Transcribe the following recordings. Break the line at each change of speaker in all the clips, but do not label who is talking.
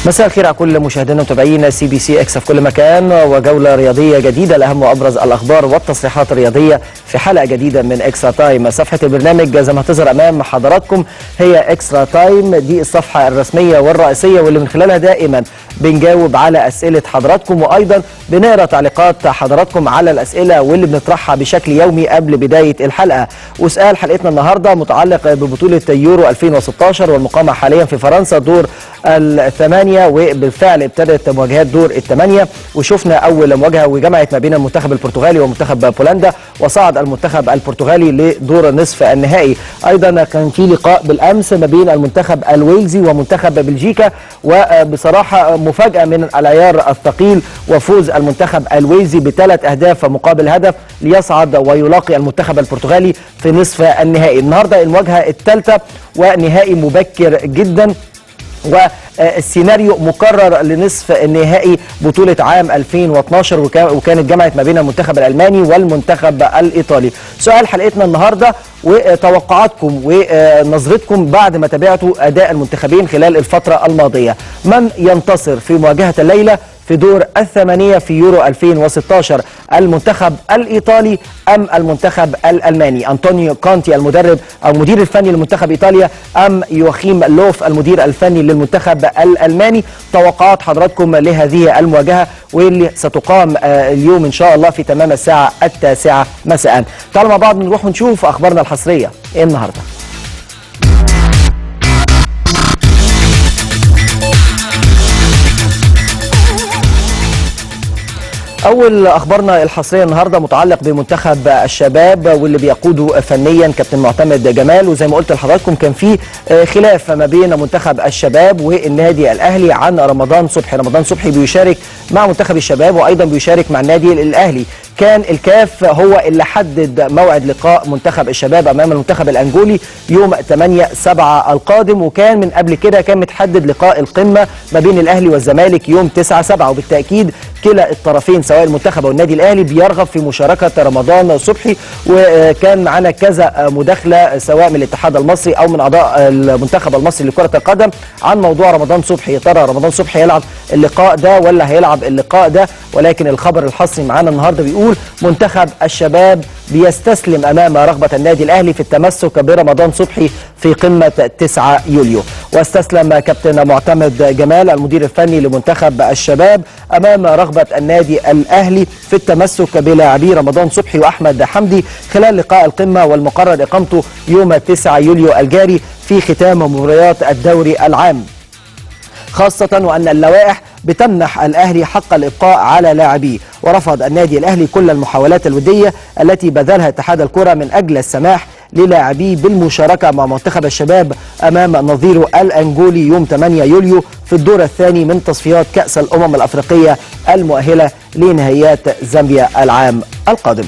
مساء الخير على كل مشاهدينا ومتابعينا سي بي سي اكس في كل مكان وجوله رياضيه جديده لاهم وابرز الاخبار والتصريحات الرياضيه في حلقه جديده من اكسترا تايم صفحه البرنامج زي ما هتظهر امام حضراتكم هي اكسترا تايم دي الصفحه الرسميه والرئيسيه واللي من خلالها دائما بنجاوب على اسئله حضراتكم وايضا بنقرا تعليقات حضراتكم على الاسئله واللي بنطرحها بشكل يومي قبل بدايه الحلقه وسؤال حلقتنا النهارده متعلق ببطوله يورو 2016 والمقامه حاليا في فرنسا دور الثمانيه وبالفعل ابتدت مواجهات دور الثمانيه وشفنا اول مواجهه وجمعت ما بين المنتخب البرتغالي ومنتخب بولندا وصعد المنتخب البرتغالي لدور نصف النهائي ايضا كان في لقاء بالامس ما بين المنتخب الويلزي ومنتخب بلجيكا وبصراحه مفاجاه من العيار الثقيل وفوز المنتخب الويلزي بثلاث اهداف مقابل هدف ليصعد ويلاقي المنتخب البرتغالي في نصف النهائي النهارده المواجهه الثالثه ونهائي مبكر جدا والسيناريو مكرر لنصف النهائي بطولة عام 2012 وكانت جمعت ما بين المنتخب الألماني والمنتخب الإيطالي سؤال حلقتنا النهاردة وتوقعاتكم ونظرتكم بعد ما تابعتوا أداء المنتخبين خلال الفترة الماضية من ينتصر في مواجهة الليلة في دور الثمانية في يورو 2016 المنتخب الإيطالي أم المنتخب الألماني أنطونيو كونتي المدرب أو المدير الفني لمنتخب إيطاليا أم يوخيم لوف المدير الفني للمنتخب الألماني توقعات حضراتكم لهذه المواجهة واللي ستقام اليوم إن شاء الله في تمام الساعة التاسعة مساء تعالوا مع بعض نروح ونشوف أخبارنا الحصرية إيه النهارده اول اخبارنا الحصريه النهارده متعلق بمنتخب الشباب واللي بيقوده فنيا كابتن معتمد جمال وزي ما قلت لحضراتكم كان في خلاف ما بين منتخب الشباب والنادي الاهلي عن رمضان صبحي رمضان صبحي بيشارك مع منتخب الشباب وايضا بيشارك مع النادي الاهلي كان الكاف هو اللي حدد موعد لقاء منتخب الشباب امام المنتخب الانجولي يوم 8 7 القادم وكان من قبل كده كان متحدد لقاء القمه ما بين الاهلي والزمالك يوم 9 7 وبالتاكيد كلا الطرفين سواء المنتخب او النادي الاهلي بيرغب في مشاركه رمضان صبحي وكان معانا كذا مداخله سواء من الاتحاد المصري او من اعضاء المنتخب المصري لكره القدم عن موضوع رمضان صبحي يا ترى رمضان صبحي هيلعب اللقاء ده ولا هيلعب اللقاء ده ولكن الخبر الحصري معانا النهارده بيقول منتخب الشباب بيستسلم امام رغبه النادي الاهلي في التمسك برمضان صبحي في قمه 9 يوليو واستسلم كابتن معتمد جمال المدير الفني لمنتخب الشباب امام رغبه النادي الاهلي في التمسك بلاعبي رمضان صبحي واحمد حمدي خلال لقاء القمه والمقرر اقامته يوم 9 يوليو الجاري في ختام مباريات الدوري العام خاصة وأن اللوائح بتمنح الأهلي حق الإبقاء على لاعبيه ورفض النادي الأهلي كل المحاولات الودية التي بذلها اتحاد الكرة من أجل السماح للاعبيه بالمشاركة مع منتخب الشباب أمام نظيره الأنجولي يوم 8 يوليو في الدور الثاني من تصفيات كأس الأمم الأفريقية المؤهلة لنهائيات زامبيا العام القادم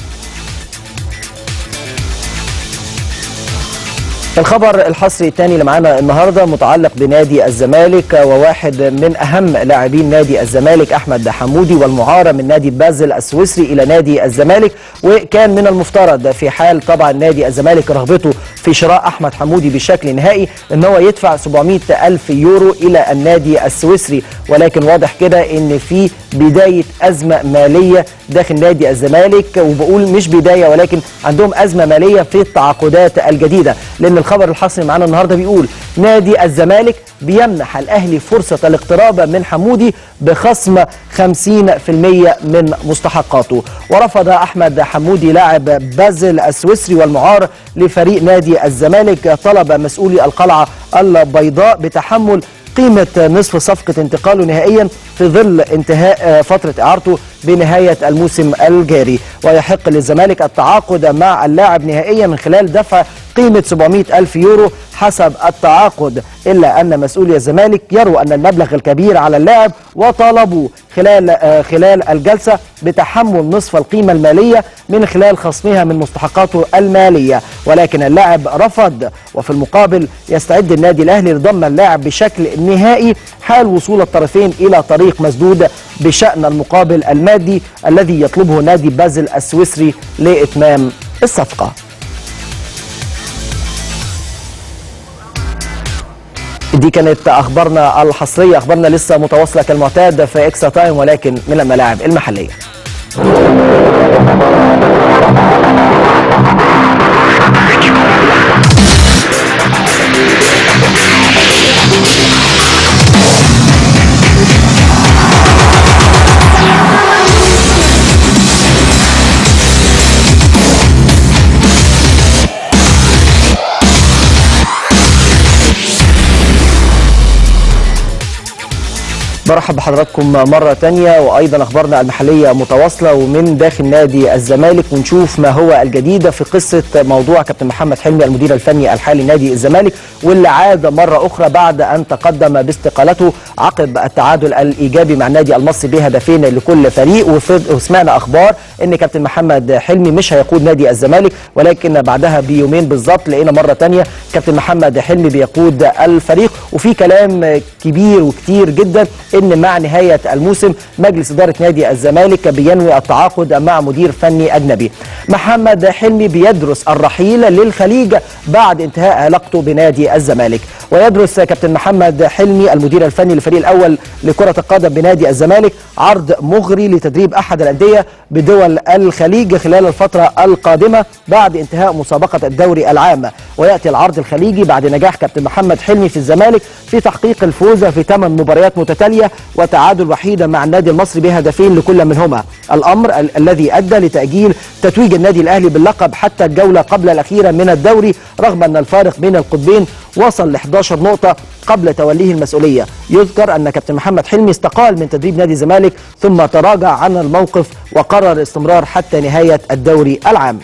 الخبر الحصري الثاني اللي معانا النهارده متعلق بنادي الزمالك وواحد من اهم لاعبين نادي الزمالك احمد حمودي والمعاره من نادي بازل السويسري الى نادي الزمالك وكان من المفترض في حال طبعا نادي الزمالك رغبته في شراء احمد حمودي بشكل نهائي ان هو يدفع 700 الف يورو الى النادي السويسري ولكن واضح كده ان في بدايه ازمه ماليه داخل نادي الزمالك وبقول مش بدايه ولكن عندهم ازمه ماليه في التعاقدات الجديده لان الخبر الحصري معانا النهارده بيقول نادي الزمالك بيمنح الاهلي فرصه الاقتراب من حمودي بخصم 50% من مستحقاته ورفض احمد حمودي لاعب بازل السويسري والمعار لفريق نادي الزمالك طلب مسؤولي القلعه البيضاء بتحمل قيمة نصف صفقة انتقاله نهائيا في ظل انتهاء فترة إعارته بنهاية الموسم الجاري ويحق للزمالك التعاقد مع اللاعب نهائيا من خلال دفع قيمة 700 ألف يورو حسب التعاقد إلا أن مسؤولي الزمالك يروا أن المبلغ الكبير على اللاعب وطالبوا خلال خلال الجلسة بتحمل نصف القيمة المالية من خلال خصمها من مستحقاته المالية ولكن اللاعب رفض وفي المقابل يستعد النادي الأهلي لضم اللاعب بشكل نهائي حال وصول الطرفين إلى طريق مسدود بشأن المقابل المادي الذي يطلبه نادي بازل السويسري لإتمام الصفقة دي كانت اخبارنا الحصريه اخبارنا لسه متواصله كالمعتاد في اكسترا تايم ولكن من الملاعب المحليه برحب بحضراتكم مرة تانية وأيضا أخبارنا المحلية متواصلة ومن داخل نادي الزمالك ونشوف ما هو الجديد في قصة موضوع كابتن محمد حلمي المدير الفني الحالي نادي الزمالك واللي عاد مرة أخرى بعد أن تقدم باستقالته عقب التعادل الإيجابي مع النادي المصري بهدفين لكل فريق وسمعنا أخبار أن كابتن محمد حلمي مش هيقود نادي الزمالك ولكن بعدها بيومين بالظبط لقينا مرة تانية كابتن محمد حلمي بيقود الفريق وفي كلام كبير وكتير جدا ان مع نهايه الموسم مجلس اداره نادي الزمالك بينوي التعاقد مع مدير فني اجنبي. محمد حلمي بيدرس الرحيل للخليج بعد انتهاء علاقته بنادي الزمالك، ويدرس كابتن محمد حلمي المدير الفني للفريق الاول لكره القدم بنادي الزمالك عرض مغري لتدريب احد الانديه بدول الخليج خلال الفتره القادمه بعد انتهاء مسابقه الدوري العام، وياتي العرض الخليجي بعد نجاح كابتن محمد حلمي في الزمالك في تحقيق الفوز في ثمان مباريات متتاليه وتعادل وحيدا مع النادي المصري بهدفين لكل منهما الأمر ال الذي أدى لتأجيل تتويج النادي الأهلي باللقب حتى الجولة قبل الأخيرة من الدوري رغم أن الفارق بين القطبين وصل ل 11 نقطة قبل توليه المسؤولية يذكر أن كابتن محمد حلمي استقال من تدريب نادي الزمالك ثم تراجع عن الموقف وقرر الاستمرار حتى نهاية الدوري العام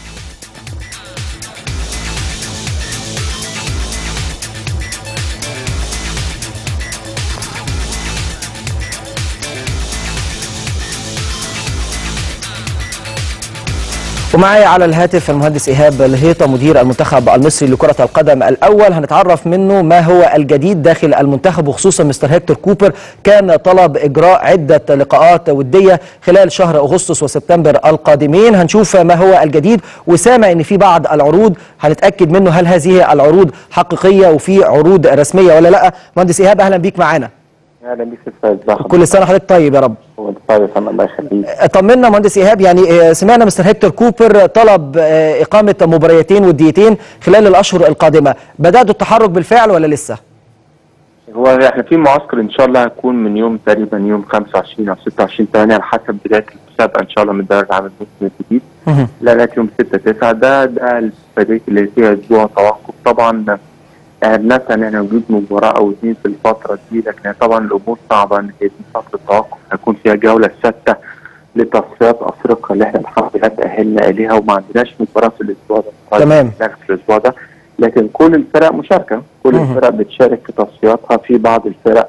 ومعايا على الهاتف المهندس ايهاب الهيطه مدير المنتخب المصري لكره القدم الاول هنتعرف منه ما هو الجديد داخل المنتخب وخصوصا مستر هيكتور كوبر كان طلب اجراء عده لقاءات وديه خلال شهر اغسطس وسبتمبر القادمين هنشوف ما هو الجديد وسامع ان في بعض العروض هنتاكد منه هل هذه العروض حقيقيه وفي عروض رسميه ولا لا مهندس ايهاب اهلا بيك معانا
اهلا بيك يا استاذ
كل سنه وحضرتك طيب يا رب
وانت طيب يا فندم الله يخليك
طمنا مهندس ايهاب يعني سمعنا مستر هيكتور كوبر طلب اقامه مباريتين وديتين خلال الاشهر القادمه بداتوا التحرك بالفعل ولا لسه
هو احنا في معسكر ان شاء الله هيكون من يوم تقريبا يوم 25 او 26 8 على حسب بدايه المسابقه ان شاء الله من الدوري العام الموسم الجديد لغايه يوم 6 9 ده ده الفريق اللي فيها اسبوع توقف طبعا نسعى ان احنا نجيب مباراه او اثنين في الفتره دي لكن طبعا الامور صعبه ان هي دي فتره توقف هيكون فيها جوله سادسه لتصفيات افريقيا اللي احنا الحمد لله تاهلنا اليها وما عندناش مباراه في الاسبوع ده
تمام
في الاسبوع ده لكن كل الفرق مشاركه كل الفرق بتشارك في تصفياتها في بعض الفرق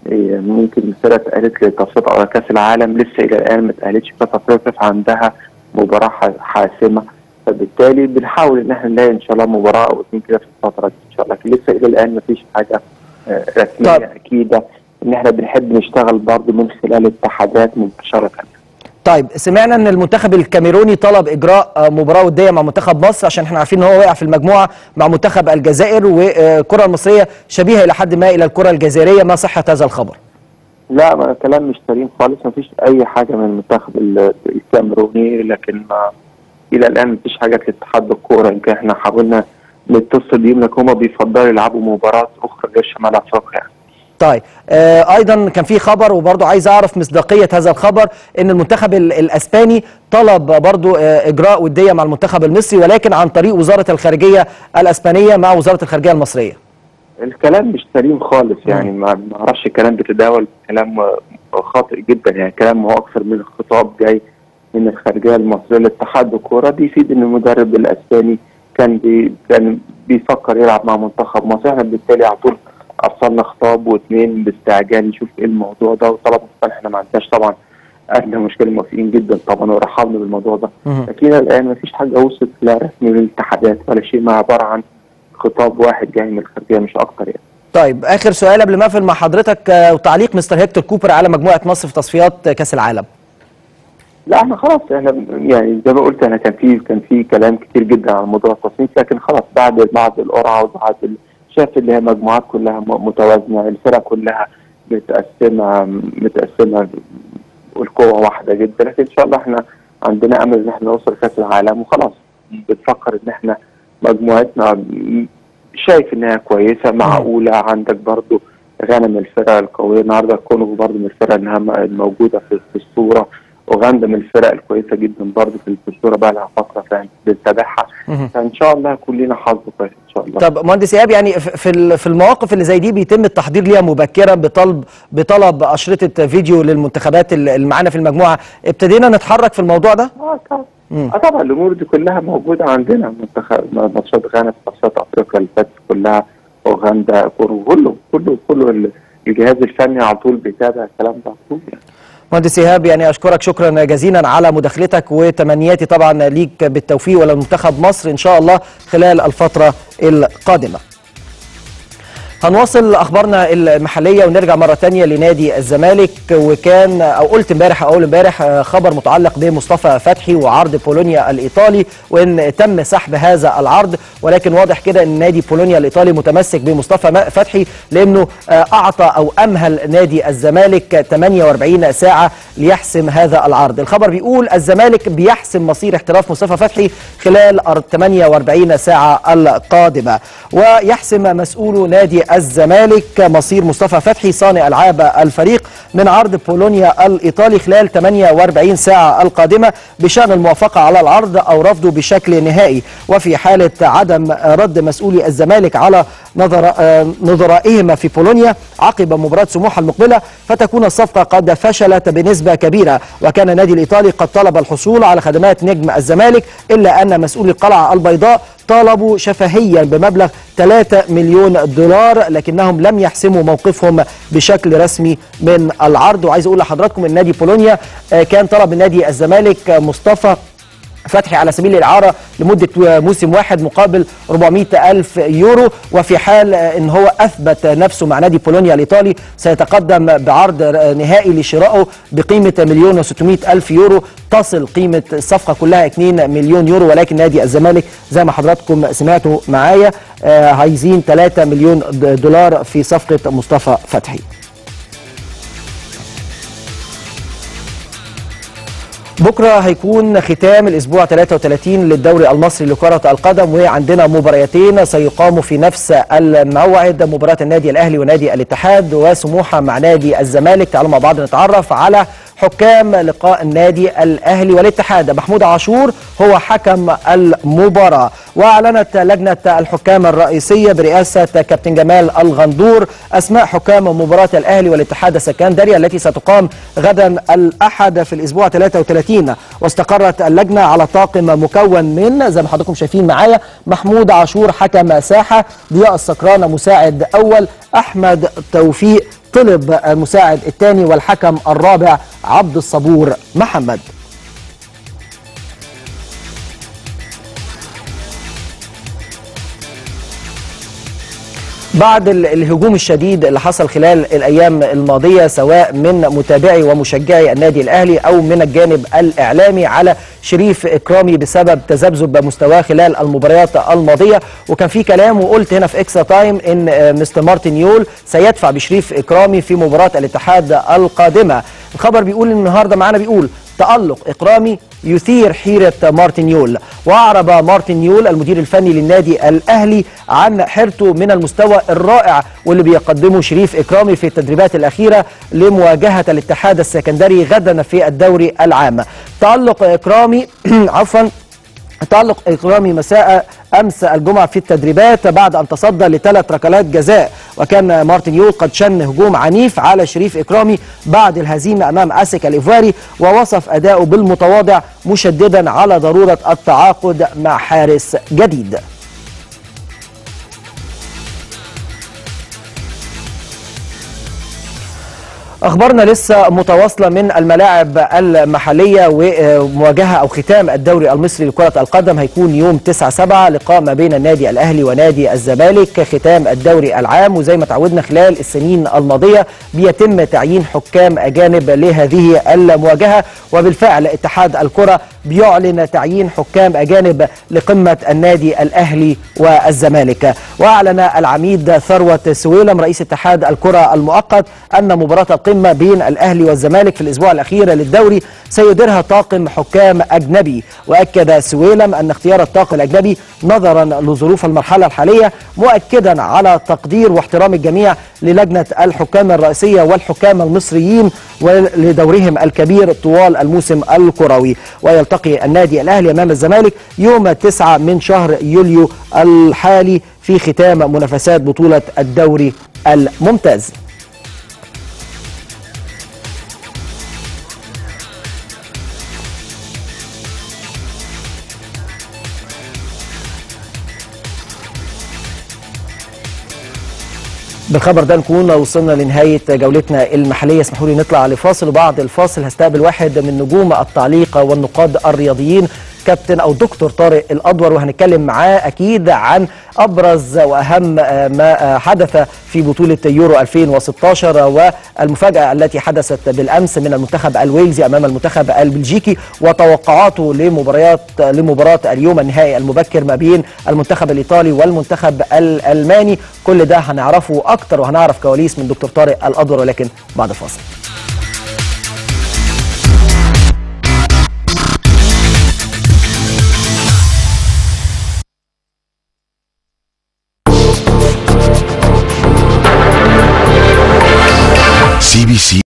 ممكن الفرق اتأهلت لتصفيات على كاس العالم لسه الى الان ما اتأهلتش كاس افريقيا فعندها مباراه حاسمه فبالتالي بنحاول ان احنا نلاقي ان شاء الله مباراه او اثنين كده في الفتره دي ان شاء الله لكن لسه الى الان ما فيش حاجه رسميه طيب. اكيده ان احنا بنحب نشتغل برضه من خلال اتحادات مباشره
طيب سمعنا ان المنتخب الكاميروني طلب اجراء مباراه وديه مع منتخب مصر عشان احنا عارفين ان هو وقع في المجموعه مع منتخب الجزائر والكره المصريه شبيهه الى حد ما الى الكره الجزائريه ما صحه هذا الخبر؟
لا ما كلام مش سليم خالص ما فيش اي حاجه من المنتخب الكاميروني لكن ما الى الان مفيش حاجه لاتحاد الكوره يمكن احنا حاولنا نتصل بيهم لكن هم بيفضلوا يلعبوا مباراه اخرى غير شمال افريقيا يعني.
طيب آه ايضا كان في خبر وبرضه عايز اعرف مصداقيه هذا الخبر ان المنتخب الاسباني طلب برضه آه اجراء وديه مع المنتخب المصري ولكن عن طريق وزاره الخارجيه الاسبانيه مع وزاره الخارجيه المصريه.
الكلام مش سليم خالص يعني ما اعرفش الكلام بيتداول كلام خاطئ جدا يعني كلام هو اكثر من خطاب جاي من الخارجيه المصريه لاتحاد الكوره بيفيد ان المدرب الاسباني كان بي كان بيفكر يلعب مع منتخب مصر احنا بالتالي على طول ارسلنا خطاب واثنين باستعجال نشوف ايه الموضوع ده وطلب احنا ما عندناش طبعا ادنى مشكله موافقين جدا طبعا ورحبنا بالموضوع ده لكن الان ما فيش حاجه وصلت لا رسمي من الاتحادات ولا شيء ما عباره عن خطاب واحد جاي من الخارجيه مش اكتر يعني
طيب اخر سؤال قبل ما اقفل مع حضرتك وتعليق مستر هيكتور كوبر على مجموعه مصر في تصفيات كاس العالم
لا احنا خلاص احنا يعني زي ما قلت انا كان في كان في كلام كتير جدا عن موضوع التصنيف لكن خلاص بعد بعد القرعه وبعد شايف اللي هي مجموعات كلها م- متوازنه الفرق كلها متقسمه متقسمه والقوه واحده جدا لكن ان شاء الله احنا عندنا امل ان احنا نوصل كاس العالم وخلاص بنفكر ان احنا مجموعتنا م- شايف انها كويسه معقوله عندك برضو غنم الفرق القويه النهارده الكونغو برضو من الفرق انها م- موجوده في, في الصوره اوغندا من الفرق الكويسه جدا برضو في في الصوره بقى لها فتره فاهم بنتابعها
مهم.
فان شاء الله يكون لنا حظ كويس ان شاء الله
طب مهندس ايهاب يعني في- في ال- في المواقف اللي زي دي بيتم التحضير ليها مبكرا بطلب بطلب اشرطه فيديو للمنتخبات ال- اللي معانا في المجموعه ابتدينا نتحرك في الموضوع ده
اه طبعا
مم.
اه طبعا الامور دي كلها موجوده عندنا منتخب ماتشات غانا في ماتشات افريقيا اللي فاتت كلها اوغندا كورو كله كله كله ال- الجهاز الفني على طول بيتابع الكلام ده على طول يعني.
مهندس ايهاب يعني اشكرك شكرا جزيلا على مداخلتك وتمنياتي طبعا ليك بالتوفيق ولمنتخب مصر ان شاء الله خلال الفتره القادمه هنواصل اخبارنا المحليه ونرجع مره تانية لنادي الزمالك وكان او قلت امبارح او اول امبارح آه، خبر متعلق بمصطفى فتحي وعرض بولونيا الايطالي وان تم سحب هذا العرض ولكن واضح كده ان نادي بولونيا الايطالي متمسك بمصطفى م- فتحي لانه آه، اعطى او امهل نادي الزمالك 48 ساعه ليحسم هذا العرض الخبر بيقول الزمالك بيحسم مصير احتراف مصطفى فتحي خلال أر- 48 ساعه القادمه ويحسم مسؤول نادي الزمالك مصير مصطفى فتحي صانع العاب الفريق من عرض بولونيا الايطالي خلال 48 ساعه القادمه بشان الموافقه على العرض او رفضه بشكل نهائي وفي حاله عدم رد مسؤولي الزمالك على نظر آه، نظرائهم في بولونيا عقب مباراه سموحه المقبله فتكون الصفقه قد فشلت بنسبه كبيره وكان النادي الايطالي قد طلب الحصول على خدمات نجم الزمالك الا ان مسؤولي القلعه البيضاء طالبوا شفهيا بمبلغ 3 مليون دولار لكنهم لم يحسموا موقفهم بشكل رسمي من العرض وعايز اقول لحضراتكم ان نادي بولونيا آه، كان طلب من نادي الزمالك آه، مصطفى فتحي على سبيل الإعارة لمدة موسم واحد مقابل 400 ألف يورو وفي حال آه، إن هو أثبت نفسه مع نادي بولونيا الإيطالي سيتقدم بعرض آه، نهائي لشرائه بقيمة مليون و600 ألف يورو تصل قيمة الصفقة كلها 2 مليون يورو ولكن نادي الزمالك زي ما حضراتكم سمعتوا معايا آه، عايزين 3 مليون د- دولار في صفقة مصطفى فتحي بكره هيكون ختام الاسبوع 33 للدوري المصري لكره القدم وعندنا مباريتين سيقاموا في نفس الموعد مباراه النادي الاهلي ونادي الاتحاد وسموحه مع نادي الزمالك تعالوا مع بعض نتعرف على حكام لقاء النادي الاهلي والاتحاد محمود عاشور هو حكم المباراه واعلنت لجنه الحكام الرئيسيه برئاسه كابتن جمال الغندور اسماء حكام مباراه الاهلي والاتحاد السكندري التي ستقام غدا الاحد في الاسبوع 33 واستقرت اللجنه على طاقم مكون من زي ما حضراتكم شايفين معايا محمود عاشور حكم ساحه ضياء السكران مساعد اول احمد توفيق طلب المساعد الثاني والحكم الرابع عبد الصبور محمد بعد ال- الهجوم الشديد اللي حصل خلال الايام الماضيه سواء من متابعي ومشجعي النادي الاهلي او من الجانب الاعلامي على شريف اكرامي بسبب تذبذب مستواه خلال المباريات الماضيه وكان في كلام وقلت هنا في اكسترا تايم ان آه، مستر مارتن يول سيدفع بشريف اكرامي في مباراه الاتحاد القادمه الخبر بيقول النهارده معانا بيقول تألق إكرامي يثير حيرة مارتن يول وأعرب مارتن يول المدير الفني للنادي الأهلي عن حيرته من المستوى الرائع واللي بيقدمه شريف إكرامي في التدريبات الأخيرة لمواجهة الاتحاد السكندري غدا في الدوري العام تألق إكرامي عفوا تألق إكرامي مساء أمس الجمعة في التدريبات بعد أن تصدى لثلاث ركلات جزاء وكان مارتن يول قد شن هجوم عنيف على شريف إكرامي بعد الهزيمة أمام أسك الإيفواري ووصف أداؤه بالمتواضع مشددا على ضرورة التعاقد مع حارس جديد اخبارنا لسه متواصله من الملاعب المحليه ومواجهه او ختام الدوري المصري لكره القدم هيكون يوم 9 7 لقاء ما بين النادي الاهلي ونادي الزمالك ختام الدوري العام وزي ما تعودنا خلال السنين الماضيه بيتم تعيين حكام اجانب لهذه المواجهه وبالفعل اتحاد الكره بيعلن تعيين حكام اجانب لقمه النادي الاهلي والزمالك واعلن العميد ثروه سويلم رئيس اتحاد الكره المؤقت ان مباراه القمه بين الاهلي والزمالك في الاسبوع الاخير للدوري سيديرها طاقم حكام اجنبي واكد سويلم ان اختيار الطاقم الاجنبي نظرا لظروف المرحله الحاليه مؤكدا على تقدير واحترام الجميع للجنه الحكام الرئيسيه والحكام المصريين ولدورهم الكبير طوال الموسم الكروي ويلتقي النادي الاهلي امام الزمالك يوم 9 من شهر يوليو الحالي في ختام منافسات بطوله الدوري الممتاز بالخبر ده نكون وصلنا لنهاية جولتنا المحلية اسمحوا لي نطلع لفاصل وبعد الفاصل هستقبل واحد من نجوم التعليق والنقاد الرياضيين كابتن او دكتور طارق الادور وهنتكلم معاه اكيد عن ابرز واهم ما حدث في بطوله يورو 2016 والمفاجاه التي حدثت بالامس من المنتخب الويلزي امام المنتخب البلجيكي وتوقعاته لمباريات لمباراه اليوم النهائي المبكر ما بين المنتخب الايطالي والمنتخب الالماني كل ده هنعرفه اكتر وهنعرف كواليس من دكتور طارق الادور ولكن بعد فاصل
CBC